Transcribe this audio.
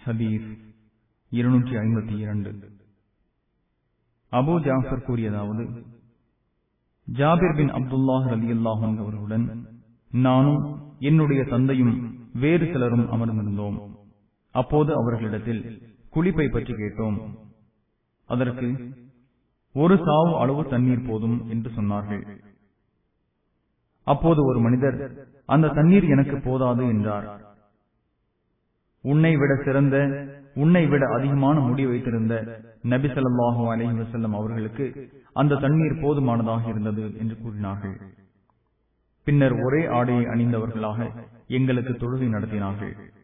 ஹதீஸ் இருநூற்றி ஐம்பத்தி இரண்டு அபு ஜாஃபர் கூறியதாவது ஜாபிர் பின் அப்துல்லாஹ் ரலி அல்லாஹன் அவர்களுடன் நானும் என்னுடைய தந்தையும் வேறு சிலரும் அமர்ந்திருந்தோம் அப்போது அவர்களிடத்தில் குளிப்பை பற்றி கேட்டோம் அதற்கு ஒரு சாவு அளவு தண்ணீர் போதும் என்று சொன்னார்கள் அப்போது ஒரு மனிதர் அந்த தண்ணீர் எனக்கு போதாது என்றார் உன்னை விட சிறந்த உன்னை விட அதிகமான முடி வைத்திருந்த நபி ஸல்லல்லாஹு அலைஹி வஸல்லம் அவர்களுக்கு அந்த தண்ணீர் போதுமானதாக இருந்தது என்று கூறினார்கள் பின்னர் ஒரே ஆடையை அணிந்தவர்களாக எங்களுக்கு தொழுகை நடத்தினார்கள்